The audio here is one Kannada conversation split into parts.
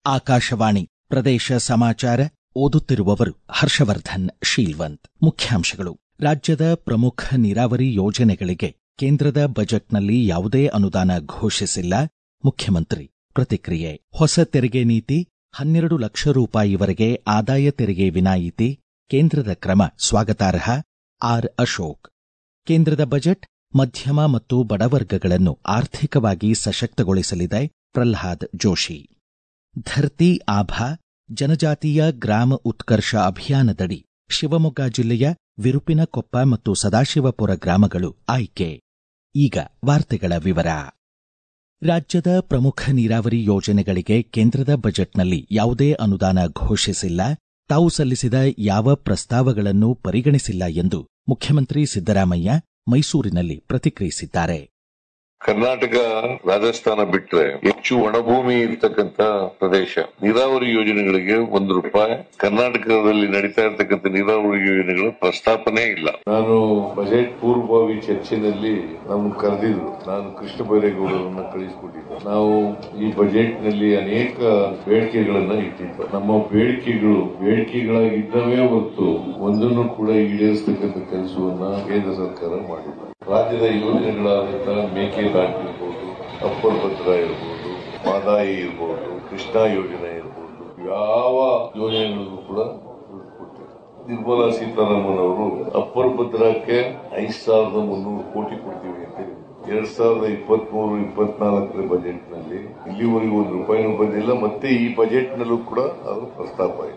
ಆಕಾಶವಾಣಿ ಪ್ರದೇಶ ಸಮಾಚಾರ ಓದುತ್ತಿರುವವರು ಹರ್ಷವರ್ಧನ್ ಶೀಲ್ವಂತ್ ಮುಖ್ಯಾಂಶಗಳು ರಾಜ್ಯದ ಪ್ರಮುಖ ನೀರಾವರಿ ಯೋಜನೆಗಳಿಗೆ ಕೇಂದ್ರದ ಬಜೆಟ್ನಲ್ಲಿ ಯಾವುದೇ ಅನುದಾನ ಘೋಷಿಸಿಲ್ಲ ಮುಖ್ಯಮಂತ್ರಿ ಪ್ರತಿಕ್ರಿಯೆ ಹೊಸ ತೆರಿಗೆ ನೀತಿ ಹನ್ನೆರಡು ಲಕ್ಷ ರೂಪಾಯಿವರೆಗೆ ಆದಾಯ ತೆರಿಗೆ ವಿನಾಯಿತಿ ಕೇಂದ್ರದ ಕ್ರಮ ಸ್ವಾಗತಾರ್ಹ ಆರ್ ಅಶೋಕ್ ಕೇಂದ್ರದ ಬಜೆಟ್ ಮಧ್ಯಮ ಮತ್ತು ಬಡವರ್ಗಗಳನ್ನು ಆರ್ಥಿಕವಾಗಿ ಸಶಕ್ತಗೊಳಿಸಲಿದೆ ಪ್ರಲ್ಹಾದ್ ಜೋಶಿ ಧರ್ತಿ ಆಭಾ ಜನಜಾತೀಯ ಗ್ರಾಮ ಉತ್ಕರ್ಷ ಅಭಿಯಾನದಡಿ ಶಿವಮೊಗ್ಗ ಜಿಲ್ಲೆಯ ವಿರುಪಿನಕೊಪ್ಪ ಮತ್ತು ಸದಾಶಿವಪುರ ಗ್ರಾಮಗಳು ಆಯ್ಕೆ ಈಗ ವಾರ್ತೆಗಳ ವಿವರ ರಾಜ್ಯದ ಪ್ರಮುಖ ನೀರಾವರಿ ಯೋಜನೆಗಳಿಗೆ ಕೇಂದ್ರದ ಬಜೆಟ್ನಲ್ಲಿ ಯಾವುದೇ ಅನುದಾನ ಘೋಷಿಸಿಲ್ಲ ತಾವು ಸಲ್ಲಿಸಿದ ಯಾವ ಪ್ರಸ್ತಾವಗಳನ್ನು ಪರಿಗಣಿಸಿಲ್ಲ ಎಂದು ಮುಖ್ಯಮಂತ್ರಿ ಸಿದ್ದರಾಮಯ್ಯ ಮೈಸೂರಿನಲ್ಲಿ ಪ್ರತಿಕ್ರಿಯಿಸಿದ್ದಾರೆ ಕರ್ನಾಟಕ ರಾಜಸ್ಥಾನ ಬಿಟ್ರೆ ಹೆಚ್ಚು ಒಣಭೂಮಿ ಇರ್ತಕ್ಕಂತ ಪ್ರದೇಶ ನೀರಾವರಿ ಯೋಜನೆಗಳಿಗೆ ಒಂದು ರೂಪಾಯಿ ಕರ್ನಾಟಕದಲ್ಲಿ ನಡೀತಾ ಇರ್ತಕ್ಕಂಥ ನೀರಾವರಿ ಯೋಜನೆಗಳ ಪ್ರಸ್ತಾಪನೆ ಇಲ್ಲ ನಾನು ಬಜೆಟ್ ಪೂರ್ವಭಾವಿ ಚರ್ಚೆನಲ್ಲಿ ನಮ್ಗೆ ಕರೆದಿದ್ರು ನಾನು ಕೃಷ್ಣ ಬೈರೇಗೌಡರನ್ನ ಕಳಿಸಿಕೊಟ್ಟಿದ್ದೆ ನಾವು ಈ ಬಜೆಟ್ ನಲ್ಲಿ ಅನೇಕ ಬೇಡಿಕೆಗಳನ್ನ ಇಟ್ಟಿದ್ದೆ ನಮ್ಮ ಬೇಡಿಕೆಗಳು ಬೇಡಿಕೆಗಳಾಗಿದ್ದವೇ ಹೊರತು ಒಂದನ್ನು ಕೂಡ ಈಡೇರಿಸತಕ್ಕಂಥ ಕೆಲಸವನ್ನ ಕೇಂದ್ರ ಸರ್ಕಾರ ಮಾಡಿಲ್ಲ ರಾಜ್ಯದ ಯೋಜನೆಗಳಾದಂತಹ ಮೇಕೆದಾಟು ಇರ್ಬೋದು ಅಪ್ಪರ್ ಭದ್ರಾ ಇರ್ಬೋದು ಮಾದಾಯಿ ಇರ್ಬೋದು ಕೃಷ್ಣಾ ಯೋಜನೆ ಇರ್ಬೋದು ಯಾವ ಯೋಜನೆಗಳಿಗೂ ಕೂಡ ದುಡ್ಡು ಕೊಟ್ಟಿಲ್ಲ ನಿರ್ಮಲಾ ಸೀತಾರಾಮನ್ ಅವರು ಅಪ್ಪರ್ ಭದ್ರಾಕ್ಕೆ ಐದು ಸಾವಿರದ ಮುನ್ನೂರು ಕೋಟಿ ಕೊಡ್ತೀವಿ ಅಂತ ಹೇಳಿದ್ರು. ಎರಡ್ ಸಾವಿರದ ಇಪ್ಪತ್ತ್ ಮೂರು ಇಪ್ಪತ್ನಾಲ್ಕರ ಬಜೆಟ್ ನಲ್ಲಿ ಇಲ್ಲಿವರೆಗೂ ಒಂದು ರೂಪಾಯಿನೂ ಬಂದಿಲ್ಲ ಮತ್ತೆ ಈ ಬಜೆಟ್ ನಲ್ಲೂ ಕೂಡ ಅದು ಪ್ರಸ್ತಾಪ ಇಲ್ಲ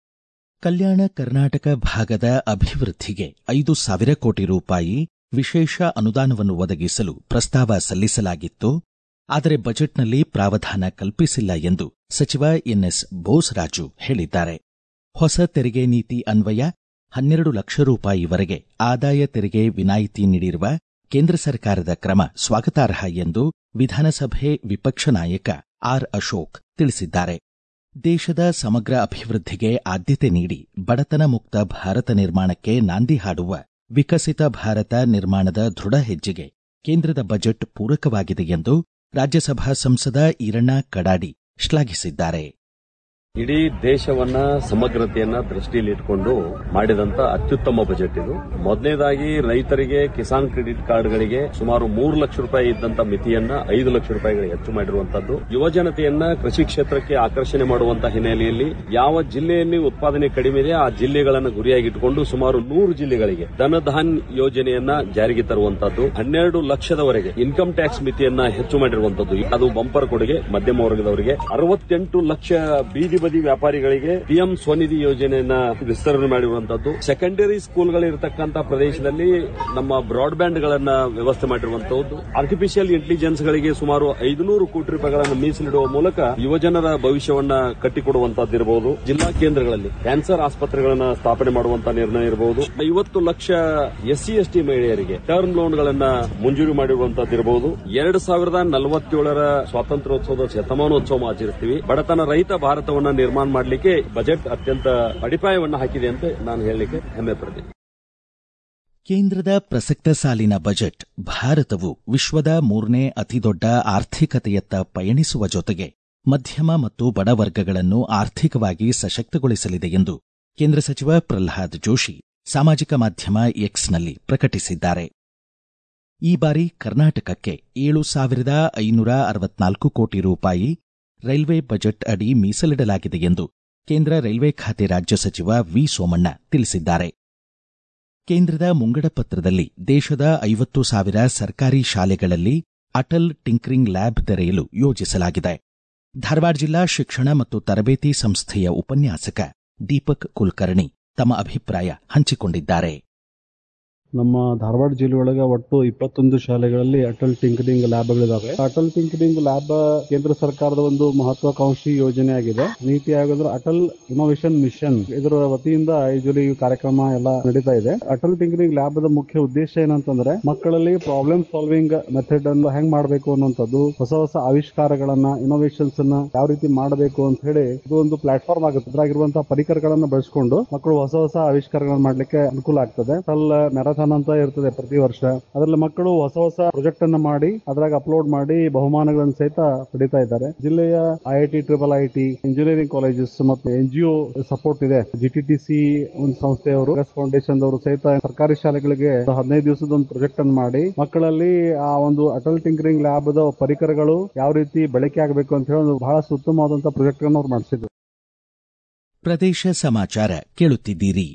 ಕಲ್ಯಾಣ ಕರ್ನಾಟಕ ಭಾಗದ ಅಭಿವೃದ್ಧಿಗೆ ಐದು ಸಾವಿರ ಕೋಟಿ ರೂಪಾಯಿ ವಿಶೇಷ ಅನುದಾನವನ್ನು ಒದಗಿಸಲು ಪ್ರಸ್ತಾವ ಸಲ್ಲಿಸಲಾಗಿತ್ತು ಆದರೆ ಬಜೆಟ್ನಲ್ಲಿ ಪ್ರಾವಧಾನ ಕಲ್ಪಿಸಿಲ್ಲ ಎಂದು ಸಚಿವ ಎನ್ಎಸ್ ಬೋಸರಾಜು ಹೇಳಿದ್ದಾರೆ ಹೊಸ ತೆರಿಗೆ ನೀತಿ ಅನ್ವಯ ಹನ್ನೆರಡು ಲಕ್ಷ ರೂಪಾಯಿವರೆಗೆ ಆದಾಯ ತೆರಿಗೆ ವಿನಾಯಿತಿ ನೀಡಿರುವ ಕೇಂದ್ರ ಸರ್ಕಾರದ ಕ್ರಮ ಸ್ವಾಗತಾರ್ಹ ಎಂದು ವಿಧಾನಸಭೆ ವಿಪಕ್ಷ ನಾಯಕ ಆರ್ ಅಶೋಕ್ ತಿಳಿಸಿದ್ದಾರೆ ದೇಶದ ಸಮಗ್ರ ಅಭಿವೃದ್ಧಿಗೆ ಆದ್ಯತೆ ನೀಡಿ ಬಡತನ ಮುಕ್ತ ಭಾರತ ನಿರ್ಮಾಣಕ್ಕೆ ನಾಂದಿ ಹಾಡುವ ವಿಕಸಿತ ಭಾರತ ನಿರ್ಮಾಣದ ದೃಢ ಹೆಜ್ಜೆಗೆ ಕೇಂದ್ರದ ಬಜೆಟ್ ಪೂರಕವಾಗಿದೆ ಎಂದು ರಾಜ್ಯಸಭಾ ಸಂಸದ ಈರಣ್ಣ ಕಡಾಡಿ ಶ್ಲಾಘಿಸಿದ್ದಾರೆ ಇಡೀ ದೇಶವನ್ನ ಸಮಗ್ರತೆಯನ್ನ ದೃಷ್ಟಿಯಲ್ಲಿ ಇಟ್ಕೊಂಡು ಮಾಡಿದಂತ ಅತ್ಯುತ್ತಮ ಬಜೆಟ್ ಇದು ಮೊದಲನೇದಾಗಿ ರೈತರಿಗೆ ಕಿಸಾನ್ ಕ್ರೆಡಿಟ್ ಕಾರ್ಡ್ಗಳಿಗೆ ಸುಮಾರು ಮೂರು ಲಕ್ಷ ರೂಪಾಯಿ ಇದ್ದಂತ ಮಿತಿಯನ್ನ ಐದು ಲಕ್ಷ ರೂಪಾಯಿಗಳಿಗೆ ಹೆಚ್ಚು ಮಾಡಿರುವಂತದ್ದು ಯುವಜನತೆಯನ್ನ ಕೃಷಿ ಕ್ಷೇತ್ರಕ್ಕೆ ಆಕರ್ಷಣೆ ಮಾಡುವಂತ ಹಿನ್ನೆಲೆಯಲ್ಲಿ ಯಾವ ಜಿಲ್ಲೆಯಲ್ಲಿ ಉತ್ಪಾದನೆ ಕಡಿಮೆ ಇದೆ ಆ ಜಿಲ್ಲೆಗಳನ್ನು ಗುರಿಯಾಗಿಟ್ಟುಕೊಂಡು ಸುಮಾರು ನೂರು ಜಿಲ್ಲೆಗಳಿಗೆ ಧನಧಾನ್ ಯೋಜನೆಯನ್ನ ಜಾರಿಗೆ ತರುವಂತದ್ದು ಹನ್ನೆರಡು ಲಕ್ಷದವರೆಗೆ ಇನ್ಕಮ್ ಟ್ಯಾಕ್ಸ್ ಮಿತಿಯನ್ನ ಹೆಚ್ಚು ಮಾಡಿರುವಂತದ್ದು ಅದು ಬಂಪರ್ ಕೊಡುಗೆ ಮಧ್ಯಮ ವರ್ಗದವರಿಗೆ ಅರವತ್ತೆಂಟು ಲಕ್ಷ ಬೀದಿ ಬದಿ ವ್ಯಾಪಾರಿಗಳಿಗೆ ಪಿಎಂ ಸ್ವನಿಧಿ ಯೋಜನೆಯನ್ನ ವಿಸ್ತರಣೆ ಮಾಡಿರುವಂತದ್ದು ಸೆಕೆಂಡರಿ ಸ್ಕೂಲ್ಗಳಿರ್ತಕ್ಕಂಥ ಪ್ರದೇಶದಲ್ಲಿ ನಮ್ಮ ಬ್ರಾಡ್ಬ್ಯಾಂಡ್ ಗಳನ್ನ ವ್ಯವಸ್ಥೆ ಮಾಡಿರುವಂತದ್ದು ಆರ್ಟಿಫಿಷಿಯಲ್ ಇಂಟೆಲಿಜೆನ್ಸ್ ಗಳಿಗೆ ಸುಮಾರು ಐದುನೂರು ಕೋಟಿ ರೂಪಾಯಿಗಳನ್ನು ಮೀಸಲಿಡುವ ಮೂಲಕ ಯುವಜನರ ಭವಿಷ್ಯವನ್ನ ಕಟ್ಟಿಕೊಡುವಂತದ್ದಿರಬಹುದು ಜಿಲ್ಲಾ ಕೇಂದ್ರಗಳಲ್ಲಿ ಕ್ಯಾನ್ಸರ್ ಆಸ್ಪತ್ರೆಗಳನ್ನ ಸ್ಥಾಪನೆ ಮಾಡುವಂತ ನಿರ್ಣಯ ಇರಬಹುದು ಐವತ್ತು ಲಕ್ಷ ಎಸ್ಸಿ ಎಸ್ಟಿ ಮಹಿಳೆಯರಿಗೆ ಟರ್ಮ್ ಲೋನ್ ಗಳನ್ನ ಮಂಜೂರು ಮಾಡಿರುವಂತದ್ದಿರಬಹುದು ಎರಡು ಸಾವಿರದ ನಲವತ್ತೇಳರ ಸ್ವಾತಂತ್ರ್ಯೋತ್ಸವದ ಶತಮಾನೋತ್ಸವ ಆಚರಿಸ್ತೀವಿ ಬಡತನ ರಹಿತ ಭಾರತವನ್ನ ನಿರ್ಮಾಣ ಮಾಡಲಿಕ್ಕೆ ಬಜೆಟ್ ಅತ್ಯಂತ ಅಡಿಪಾಯವನ್ನ ಹಾಕಿದೆ ಅಂತ ನಾನು ಹೇಳಲಿಕ್ಕೆ ಹೆಮ್ಮೆ ಪಡ್ತೀನಿ ಕೇಂದ್ರದ ಪ್ರಸಕ್ತ ಸಾಲಿನ ಬಜೆಟ್ ಭಾರತವು ವಿಶ್ವದ ಮೂರನೇ ಅತಿದೊಡ್ಡ ಆರ್ಥಿಕತೆಯತ್ತ ಪಯಣಿಸುವ ಜೊತೆಗೆ ಮಧ್ಯಮ ಮತ್ತು ಬಡವರ್ಗಗಳನ್ನು ಆರ್ಥಿಕವಾಗಿ ಸಶಕ್ತಗೊಳಿಸಲಿದೆ ಎಂದು ಕೇಂದ್ರ ಸಚಿವ ಪ್ರಲ್ಹಾದ್ ಜೋಶಿ ಸಾಮಾಜಿಕ ಮಾಧ್ಯಮ ಎಕ್ಸ್ನಲ್ಲಿ ಪ್ರಕಟಿಸಿದ್ದಾರೆ ಈ ಬಾರಿ ಕರ್ನಾಟಕಕ್ಕೆ ಏಳು ಸಾವಿರದ ಐನೂರ ಅರವತ್ನಾಲ್ಕು ಕೋಟಿ ರೂಪಾಯಿ ರೈಲ್ವೆ ಬಜೆಟ್ ಅಡಿ ಮೀಸಲಿಡಲಾಗಿದೆ ಎಂದು ಕೇಂದ್ರ ರೈಲ್ವೆ ಖಾತೆ ರಾಜ್ಯ ಸಚಿವ ವಿ ಸೋಮಣ್ಣ ತಿಳಿಸಿದ್ದಾರೆ ಕೇಂದ್ರದ ಮುಂಗಡ ಪತ್ರದಲ್ಲಿ ದೇಶದ ಐವತ್ತು ಸಾವಿರ ಸರ್ಕಾರಿ ಶಾಲೆಗಳಲ್ಲಿ ಅಟಲ್ ಟಿಂಕರಿಂಗ್ ಲ್ಯಾಬ್ ತೆರೆಯಲು ಯೋಜಿಸಲಾಗಿದೆ ಧಾರವಾಡ ಜಿಲ್ಲಾ ಶಿಕ್ಷಣ ಮತ್ತು ತರಬೇತಿ ಸಂಸ್ಥೆಯ ಉಪನ್ಯಾಸಕ ದೀಪಕ್ ಕುಲಕರ್ಣಿ ತಮ್ಮ ಅಭಿಪ್ರಾಯ ಹಂಚಿಕೊಂಡಿದ್ದಾರೆ ನಮ್ಮ ಧಾರವಾಡ ಜಿಲ್ಲೆಯೊಳಗೆ ಒಟ್ಟು ಇಪ್ಪತ್ತೊಂದು ಶಾಲೆಗಳಲ್ಲಿ ಅಟಲ್ ಟಿಂಕರಿಂಗ್ ಲ್ಯಾಬ್ಗಳಿದಾವೆ ಅಟಲ್ ಟಿಂಕರಿಂಗ್ ಲ್ಯಾಬ್ ಕೇಂದ್ರ ಸರ್ಕಾರದ ಒಂದು ಮಹತ್ವಾಕಾಂಕ್ಷಿ ಯೋಜನೆ ಆಗಿದೆ ನೀತಿ ಆಯೋಗ ಅಂದ್ರೆ ಅಟಲ್ ಇನೋವೇಷನ್ ಮಿಷನ್ ಇದರ ವತಿಯಿಂದ ಯೂಶಲಿ ಈ ಕಾರ್ಯಕ್ರಮ ಎಲ್ಲ ನಡೀತಾ ಇದೆ ಅಟಲ್ ಟಿಂಕರಿಂಗ್ ಲ್ಯಾಬ್ ದ ಮುಖ್ಯ ಉದ್ದೇಶ ಏನಂತಂದ್ರೆ ಮಕ್ಕಳಲ್ಲಿ ಪ್ರಾಬ್ಲಮ್ ಸಾಲ್ವಿಂಗ್ ಮೆಥಡ್ ಅನ್ನು ಹೆಂಗ್ ಮಾಡಬೇಕು ಅನ್ನುವಂಥದ್ದು ಹೊಸ ಹೊಸ ಆವಿಷ್ಕಾರಗಳನ್ನ ಇನೋವೇಷನ್ಸ್ ಅನ್ನ ಯಾವ ರೀತಿ ಮಾಡಬೇಕು ಅಂತ ಹೇಳಿ ಇದು ಒಂದು ಪ್ಲಾಟ್ಫಾರ್ಮ್ ಆಗುತ್ತೆ ಅದ್ರಾಗಿರುವಂತಹ ಪರಿಕರಗಳನ್ನ ಬಳಸಿಕೊಂಡು ಮಕ್ಕಳು ಹೊಸ ಹೊಸ ಆವಿಷ್ಕಾರಗಳನ್ನ ಮಾಡ್ಲಿಕ್ಕೆ ಅನುಕೂಲ ಆಗ್ತದೆ ಅಟಲ್ ಮ್ಯಾರಥಾನ್ ಮ್ಯಾರಥಾನ್ ಅಂತ ಇರ್ತದೆ ಪ್ರತಿ ವರ್ಷ ಅದರಲ್ಲಿ ಮಕ್ಕಳು ಹೊಸ ಹೊಸ ಪ್ರಾಜೆಕ್ಟ್ ಅನ್ನ ಮಾಡಿ ಅದ್ರಾಗ ಅಪ್ಲೋಡ್ ಮಾಡಿ ಬಹುಮಾನಗಳನ್ನು ಸಹಿತ ಪಡಿತಾ ಇದ್ದಾರೆ ಜಿಲ್ಲೆಯ I T triple I T engineering colleges ಮತ್ತು ಎನ್ ಜಿ ಸಪೋರ್ಟ್ ಇದೆ ಜಿ ಟಿ ಟಿ ಸಿ ಒಂದು ಸಂಸ್ಥೆಯವರು ಎಸ್ ಫೌಂಡೇಶನ್ ಅವರು ಸಹಿತ ಸರ್ಕಾರಿ ಶಾಲೆಗಳಿಗೆ ಹದಿನೈದು ದಿವಸದ ಒಂದು ಪ್ರಾಜೆಕ್ಟ್ ಅನ್ನು ಮಾಡಿ ಮಕ್ಕಳಲ್ಲಿ ಆ ಒಂದು ಅಟಲ್ ಟಿಂಕರಿಂಗ್ ಲ್ಯಾಬ್ ಪರಿಕರಗಳು ಯಾವ ರೀತಿ ಬಳಕೆ ಆಗಬೇಕು ಅಂತ ಹೇಳಿ ಒಂದು ಬಹಳಷ್ಟು ಉತ್ತಮವಾದಂತಹ ಪ್ರಾಜೆಕ್ಟ್ ಅನ್ನು ಅವ್ರು ಮಾಡಿಸಿದ್ರು ಪ್ರದೇಶ ಸಮಾಚಾರ ಕೇಳುತ್ತಿದ್ದೀರಿ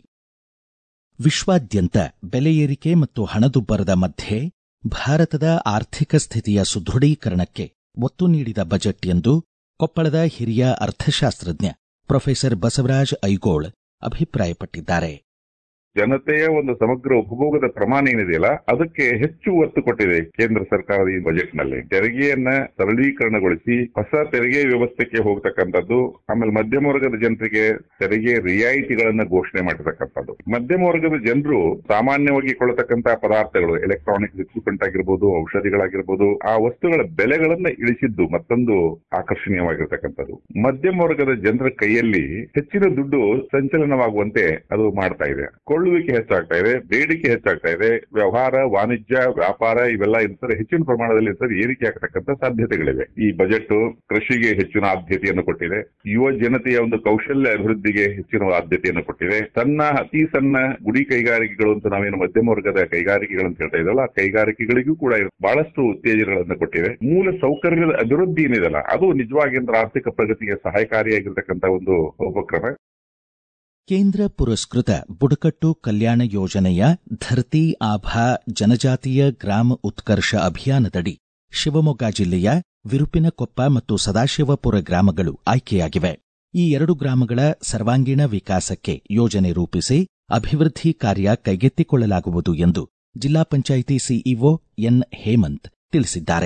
ವಿಶ್ವಾದ್ಯಂತ ಬೆಲೆ ಏರಿಕೆ ಮತ್ತು ಹಣದುಬ್ಬರದ ಮಧ್ಯೆ ಭಾರತದ ಆರ್ಥಿಕ ಸ್ಥಿತಿಯ ಸುದೃಢೀಕರಣಕ್ಕೆ ಒತ್ತು ನೀಡಿದ ಬಜೆಟ್ ಎಂದು ಕೊಪ್ಪಳದ ಹಿರಿಯ ಅರ್ಥಶಾಸ್ತ್ರಜ್ಞ ಪ್ರೊಫೆಸರ್ ಬಸವರಾಜ್ ಐಗೋಳ್ ಅಭಿಪ್ರಾಯಪಟ್ಟಿದ್ದಾರೆ ಜನತೆಯ ಒಂದು ಸಮಗ್ರ ಉಪಭೋಗದ ಪ್ರಮಾಣ ಏನಿದೆಯಲ್ಲ ಅದಕ್ಕೆ ಹೆಚ್ಚು ಒತ್ತು ಕೊಟ್ಟಿದೆ ಕೇಂದ್ರ ಸರ್ಕಾರದ ಈ ಬಜೆಟ್ ನಲ್ಲಿ ತೆರಿಗೆಯನ್ನ ಸರಳೀಕರಣಗೊಳಿಸಿ ಹೊಸ ತೆರಿಗೆ ವ್ಯವಸ್ಥೆಗೆ ಹೋಗ್ತಕ್ಕಂಥದ್ದು ಆಮೇಲೆ ಮಧ್ಯಮ ವರ್ಗದ ಜನರಿಗೆ ತೆರಿಗೆ ರಿಯಾಯಿತಿಗಳನ್ನ ಘೋಷಣೆ ಮಾಡಿರ್ತಕ್ಕಂಥದ್ದು ಮಧ್ಯಮ ವರ್ಗದ ಜನರು ಸಾಮಾನ್ಯವಾಗಿ ಕೊಳ್ಳತಕ್ಕಂತಹ ಪದಾರ್ಥಗಳು ಎಲೆಕ್ಟ್ರಾನಿಕ್ ಇಕ್ವಿಪ್ಮೆಂಟ್ ಆಗಿರ್ಬೋದು ಔಷಧಿಗಳಾಗಿರ್ಬೋದು ಆ ವಸ್ತುಗಳ ಬೆಲೆಗಳನ್ನ ಇಳಿಸಿದ್ದು ಮತ್ತೊಂದು ಆಕರ್ಷಣೀಯವಾಗಿರ್ತಕ್ಕಂಥದ್ದು ಮಧ್ಯಮ ವರ್ಗದ ಜನರ ಕೈಯಲ್ಲಿ ಹೆಚ್ಚಿನ ದುಡ್ಡು ಸಂಚಲನವಾಗುವಂತೆ ಅದು ಮಾಡ್ತಾ ಇದೆ ಕೊಳ್ಳುವಿಕೆ ಹೆಚ್ಚಾಗ್ತಾ ಇದೆ ಬೇಡಿಕೆ ಹೆಚ್ಚಾಗ್ತಾ ಇದೆ ವ್ಯವಹಾರ ವಾಣಿಜ್ಯ ವ್ಯಾಪಾರ ಇವೆಲ್ಲ ಇರ್ತದೆ ಹೆಚ್ಚಿನ ಪ್ರಮಾಣದಲ್ಲಿ ಇರ್ತದೆ ಏರಿಕೆ ಆಗ್ತಕ್ಕಂಥ ಸಾಧ್ಯತೆಗಳಿವೆ ಈ ಬಜೆಟ್ ಕೃಷಿಗೆ ಹೆಚ್ಚಿನ ಆದ್ಯತೆಯನ್ನು ಕೊಟ್ಟಿದೆ ಯುವ ಜನತೆಯ ಒಂದು ಕೌಶಲ್ಯ ಅಭಿವೃದ್ಧಿಗೆ ಹೆಚ್ಚಿನ ಆದ್ಯತೆಯನ್ನು ಕೊಟ್ಟಿದೆ ಸಣ್ಣ ಅತಿ ಸಣ್ಣ ಗುಡಿ ಕೈಗಾರಿಕೆಗಳು ಅಂತ ನಾವೇನು ಮಧ್ಯಮ ವರ್ಗದ ಕೈಗಾರಿಕೆಗಳು ಅಂತ ಹೇಳ್ತಾ ಇದ್ದಲ್ಲ ಆ ಕೈಗಾರಿಕೆಗಳಿಗೂ ಕೂಡ ಬಹಳಷ್ಟು ಉತ್ತೇಜನಗಳನ್ನು ಕೊಟ್ಟಿದೆ ಮೂಲ ಸೌಕರ್ಯದ ಅಭಿವೃದ್ಧಿ ಏನಿದೆಲ್ಲ ಅದು ನಿಜವಾಗಿ ಅಂದ್ರೆ ಆರ್ಥಿಕ ಪ್ರಗತಿಗೆ ಸಹಾಯಕಾರಿಯಾಗಿರ್ತಕ್ಕಂಥ ಒಂದು ಉಪಕ್ರಮ ಕೇಂದ್ರ ಪುರಸ್ಕೃತ ಬುಡಕಟ್ಟು ಕಲ್ಯಾಣ ಯೋಜನೆಯ ಧರ್ತಿ ಆಭಾ ಜನಜಾತೀಯ ಗ್ರಾಮ ಉತ್ಕರ್ಷ ಅಭಿಯಾನದಡಿ ಶಿವಮೊಗ್ಗ ಜಿಲ್ಲೆಯ ವಿರುಪಿನಕೊಪ್ಪ ಮತ್ತು ಸದಾಶಿವಪುರ ಗ್ರಾಮಗಳು ಆಯ್ಕೆಯಾಗಿವೆ ಈ ಎರಡು ಗ್ರಾಮಗಳ ಸರ್ವಾಂಗೀಣ ವಿಕಾಸಕ್ಕೆ ಯೋಜನೆ ರೂಪಿಸಿ ಅಭಿವೃದ್ಧಿ ಕಾರ್ಯ ಕೈಗೆತ್ತಿಕೊಳ್ಳಲಾಗುವುದು ಎಂದು ಜಿಲ್ಲಾ ಪಂಚಾಯಿತಿ ಸಿಇಒ ಎನ್ ಹೇಮಂತ್ ತಿಳಿಸಿದ್ದಾರೆ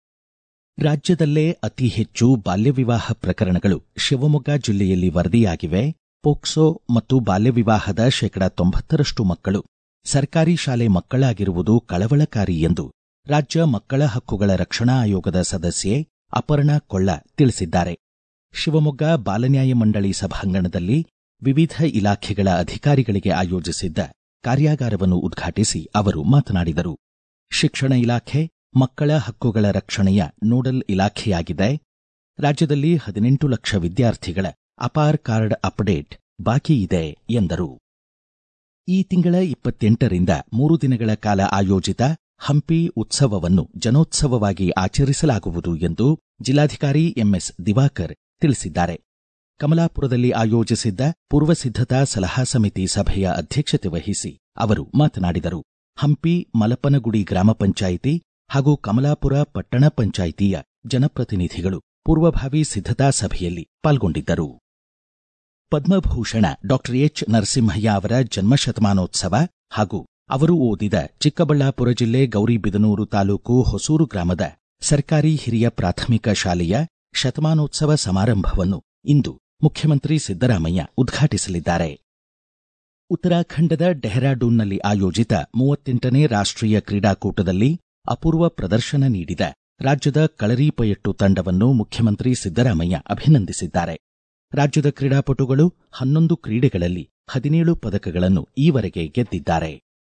ರಾಜ್ಯದಲ್ಲೇ ಅತಿ ಹೆಚ್ಚು ಬಾಲ್ಯವಿವಾಹ ಪ್ರಕರಣಗಳು ಶಿವಮೊಗ್ಗ ಜಿಲ್ಲೆಯಲ್ಲಿ ವರದಿಯಾಗಿವೆ ಪೋಕ್ಸೋ ಮತ್ತು ಬಾಲ್ಯವಿವಾಹದ ಶೇಕಡ ತೊಂಬತ್ತರಷ್ಟು ಮಕ್ಕಳು ಸರ್ಕಾರಿ ಶಾಲೆ ಮಕ್ಕಳಾಗಿರುವುದು ಕಳವಳಕಾರಿ ಎಂದು ರಾಜ್ಯ ಮಕ್ಕಳ ಹಕ್ಕುಗಳ ರಕ್ಷಣಾ ಆಯೋಗದ ಸದಸ್ಯೆ ಅಪರ್ಣಾ ಕೊಳ್ಳ ತಿಳಿಸಿದ್ದಾರೆ ಶಿವಮೊಗ್ಗ ಬಾಲನ್ಯಾಯ ಮಂಡಳಿ ಸಭಾಂಗಣದಲ್ಲಿ ವಿವಿಧ ಇಲಾಖೆಗಳ ಅಧಿಕಾರಿಗಳಿಗೆ ಆಯೋಜಿಸಿದ್ದ ಕಾರ್ಯಾಗಾರವನ್ನು ಉದ್ಘಾಟಿಸಿ ಅವರು ಮಾತನಾಡಿದರು ಶಿಕ್ಷಣ ಇಲಾಖೆ ಮಕ್ಕಳ ಹಕ್ಕುಗಳ ರಕ್ಷಣೆಯ ನೋಡಲ್ ಇಲಾಖೆಯಾಗಿದೆ ರಾಜ್ಯದಲ್ಲಿ ಹದಿನೆಂಟು ಲಕ್ಷ ವಿದ್ಯಾರ್ಥಿಗಳ ಅಪಾರ್ ಕಾರ್ಡ್ ಅಪ್ಡೇಟ್ ಬಾಕಿ ಇದೆ ಎಂದರು ಈ ತಿಂಗಳ ಇಪ್ಪತ್ತೆಂಟರಿಂದ ಮೂರು ದಿನಗಳ ಕಾಲ ಆಯೋಜಿತ ಹಂಪಿ ಉತ್ಸವವನ್ನು ಜನೋತ್ಸವವಾಗಿ ಆಚರಿಸಲಾಗುವುದು ಎಂದು ಜಿಲ್ಲಾಧಿಕಾರಿ ಎಂಎಸ್ ದಿವಾಕರ್ ತಿಳಿಸಿದ್ದಾರೆ ಕಮಲಾಪುರದಲ್ಲಿ ಆಯೋಜಿಸಿದ್ದ ಪೂರ್ವಸಿದ್ಧತಾ ಸಲಹಾ ಸಮಿತಿ ಸಭೆಯ ಅಧ್ಯಕ್ಷತೆ ವಹಿಸಿ ಅವರು ಮಾತನಾಡಿದರು ಹಂಪಿ ಮಲಪನಗುಡಿ ಗ್ರಾಮ ಪಂಚಾಯಿತಿ ಹಾಗೂ ಕಮಲಾಪುರ ಪಟ್ಟಣ ಪಂಚಾಯಿತಿಯ ಜನಪ್ರತಿನಿಧಿಗಳು ಪೂರ್ವಭಾವಿ ಸಿದ್ಧತಾ ಸಭೆಯಲ್ಲಿ ಪಾಲ್ಗೊಂಡಿದ್ದರು ಪದ್ಮಭೂಷಣ ಡಾಕ್ಟರ್ ಎಚ್ ನರಸಿಂಹಯ್ಯ ಅವರ ಜನ್ಮಶತಮಾನೋತ್ಸವ ಹಾಗೂ ಅವರು ಓದಿದ ಚಿಕ್ಕಬಳ್ಳಾಪುರ ಜಿಲ್ಲೆ ಗೌರಿಬಿದನೂರು ತಾಲೂಕು ಹೊಸೂರು ಗ್ರಾಮದ ಸರ್ಕಾರಿ ಹಿರಿಯ ಪ್ರಾಥಮಿಕ ಶಾಲೆಯ ಶತಮಾನೋತ್ಸವ ಸಮಾರಂಭವನ್ನು ಇಂದು ಮುಖ್ಯಮಂತ್ರಿ ಸಿದ್ದರಾಮಯ್ಯ ಉದ್ಘಾಟಿಸಲಿದ್ದಾರೆ ಉತ್ತರಾಖಂಡದ ಡೆಹ್ರಾಡೂನ್ನಲ್ಲಿ ಆಯೋಜಿತ ಮೂವತ್ತೆಂಟನೇ ರಾಷ್ಟ್ರೀಯ ಕ್ರೀಡಾಕೂಟದಲ್ಲಿ ಅಪೂರ್ವ ಪ್ರದರ್ಶನ ನೀಡಿದ ರಾಜ್ಯದ ಕಳರಿಪಯಟ್ಟು ತಂಡವನ್ನು ಮುಖ್ಯಮಂತ್ರಿ ಸಿದ್ದರಾಮಯ್ಯ ಅಭಿನಂದಿಸಿದ್ದಾರೆ ರಾಜ್ಯದ ಕ್ರೀಡಾಪಟುಗಳು ಹನ್ನೊಂದು ಕ್ರೀಡೆಗಳಲ್ಲಿ ಹದಿನೇಳು ಪದಕಗಳನ್ನು ಈವರೆಗೆ ಗೆದ್ದಿದ್ದಾರೆ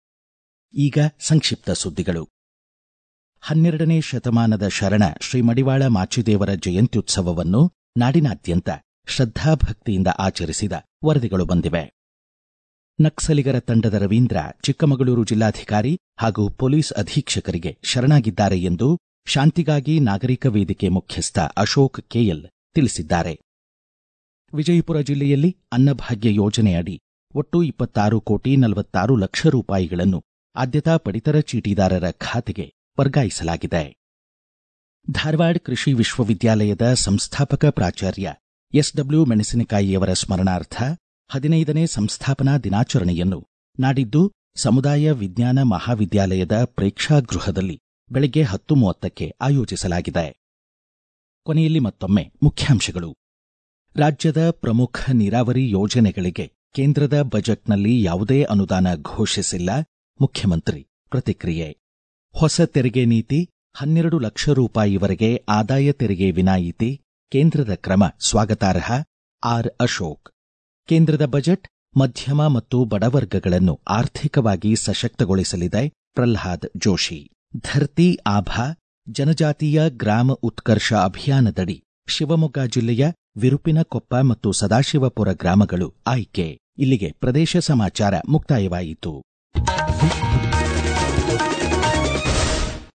ಈಗ ಸಂಕ್ಷಿಪ್ತ ಸುದ್ದಿಗಳು ಹನ್ನೆರಡನೇ ಶತಮಾನದ ಶರಣ ಶ್ರೀ ಮಡಿವಾಳ ಮಾಚಿದೇವರ ಜಯಂತ್ಯುತ್ಸವವನ್ನು ನಾಡಿನಾದ್ಯಂತ ಶ್ರದ್ಧಾಭಕ್ತಿಯಿಂದ ಆಚರಿಸಿದ ವರದಿಗಳು ಬಂದಿವೆ ನಕ್ಸಲಿಗರ ತಂಡದ ರವೀಂದ್ರ ಚಿಕ್ಕಮಗಳೂರು ಜಿಲ್ಲಾಧಿಕಾರಿ ಹಾಗೂ ಪೊಲೀಸ್ ಅಧೀಕ್ಷಕರಿಗೆ ಶರಣಾಗಿದ್ದಾರೆ ಎಂದು ಶಾಂತಿಗಾಗಿ ನಾಗರಿಕ ವೇದಿಕೆ ಮುಖ್ಯಸ್ಥ ಅಶೋಕ್ ಕೆಎಲ್ ತಿಳಿಸಿದ್ದಾರೆ ವಿಜಯಪುರ ಜಿಲ್ಲೆಯಲ್ಲಿ ಅನ್ನಭಾಗ್ಯ ಯೋಜನೆಯಡಿ ಒಟ್ಟು ಇಪ್ಪತ್ತಾರು ಕೋಟಿ ನಲವತ್ತಾರು ಲಕ್ಷ ರೂಪಾಯಿಗಳನ್ನು ಆದ್ಯತಾ ಪಡಿತರ ಚೀಟಿದಾರರ ಖಾತೆಗೆ ವರ್ಗಾಯಿಸಲಾಗಿದೆ ಧಾರವಾಡ ಕೃಷಿ ವಿಶ್ವವಿದ್ಯಾಲಯದ ಸಂಸ್ಥಾಪಕ ಪ್ರಾಚಾರ್ಯ ಎಸ್ಡಬ್ಲ್ಯೂ ಮೆಣಸಿನಕಾಯಿಯವರ ಸ್ಮರಣಾರ್ಥ ಹದಿನೈದನೇ ಸಂಸ್ಥಾಪನಾ ದಿನಾಚರಣೆಯನ್ನು ನಾಡಿದ್ದು ಸಮುದಾಯ ವಿಜ್ಞಾನ ಮಹಾವಿದ್ಯಾಲಯದ ಪ್ರೇಕ್ಷಾಗೃಹದಲ್ಲಿ ಬೆಳಗ್ಗೆ ಹತ್ತು ಮೂವತ್ತಕ್ಕೆ ಆಯೋಜಿಸಲಾಗಿದೆ ಕೊನೆಯಲ್ಲಿ ಮತ್ತೊಮ್ಮೆ ಮುಖ್ಯಾಂಶಗಳು ರಾಜ್ಯದ ಪ್ರಮುಖ ನೀರಾವರಿ ಯೋಜನೆಗಳಿಗೆ ಕೇಂದ್ರದ ಬಜೆಟ್ನಲ್ಲಿ ಯಾವುದೇ ಅನುದಾನ ಘೋಷಿಸಿಲ್ಲ ಮುಖ್ಯಮಂತ್ರಿ ಪ್ರತಿಕ್ರಿಯೆ ಹೊಸ ತೆರಿಗೆ ನೀತಿ ಹನ್ನೆರಡು ಲಕ್ಷ ರೂಪಾಯಿವರೆಗೆ ಆದಾಯ ತೆರಿಗೆ ವಿನಾಯಿತಿ ಕೇಂದ್ರದ ಕ್ರಮ ಸ್ವಾಗತಾರ್ಹ ಆರ್ ಅಶೋಕ್ ಕೇಂದ್ರದ ಬಜೆಟ್ ಮಧ್ಯಮ ಮತ್ತು ಬಡವರ್ಗಗಳನ್ನು ಆರ್ಥಿಕವಾಗಿ ಸಶಕ್ತಗೊಳಿಸಲಿದೆ ಪ್ರಲ್ಹಾದ್ ಜೋಶಿ ಧರ್ತಿ ಆಭಾ ಜನಜಾತೀಯ ಗ್ರಾಮ ಉತ್ಕರ್ಷ ಅಭಿಯಾನದಡಿ ಶಿವಮೊಗ್ಗ ಜಿಲ್ಲೆಯ ವಿರುಪಿನಕೊಪ್ಪ ಮತ್ತು ಸದಾಶಿವಪುರ ಗ್ರಾಮಗಳು ಆಯ್ಕೆ ಇಲ್ಲಿಗೆ ಪ್ರದೇಶ ಸಮಾಚಾರ ಮುಕ್ತಾಯವಾಯಿತು